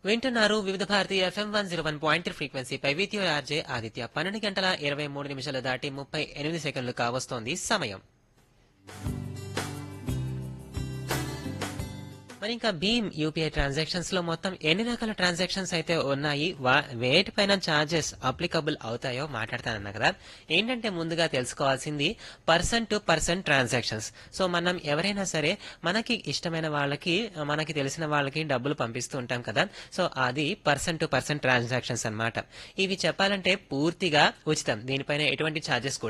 వింటున్నారు Vividh Bharati FM one zero one point ఫ్రీక్వెన్సీపై with your RJ Aditya పన్నెండు గంటల ఇరవై మూడు నిమిషాలు దాటి ముప్పై ఎనిమిది సెకండ్లు కావస్తోంది సమయం మరి ఇంకా భీమ్ యూపీఐ ట్రాన్సాక్షన్స్ లో మొత్తం ఎన్ని రకాల ట్రాన్సాక్షన్స్ అయితే ఉన్నాయి వా- వేటిపైన చార్జెస్ అప్లికబుల్ అవుతాయో మాట్లాడతానన్నా కదా ఏంటంటే ముందుగా తెలుసుకోవాల్సింది person to person transactions so మనం ఎవరైనా సరే మనకి ఇష్టమైన వాళ్ళకి మనకి తెలిసిన వాళ్ళకి డబ్బులు పంపిస్తూ ఉంటాం కదా సో అది పర్సన్ టు పర్సన్ ట్రాన్సాక్షన్స్ అన్నమాట ఇవి చెప్పాలంటే పూర్తిగా ఉచితం దీనిపైన ఎటువంటి ఛార్జెస్ కూడా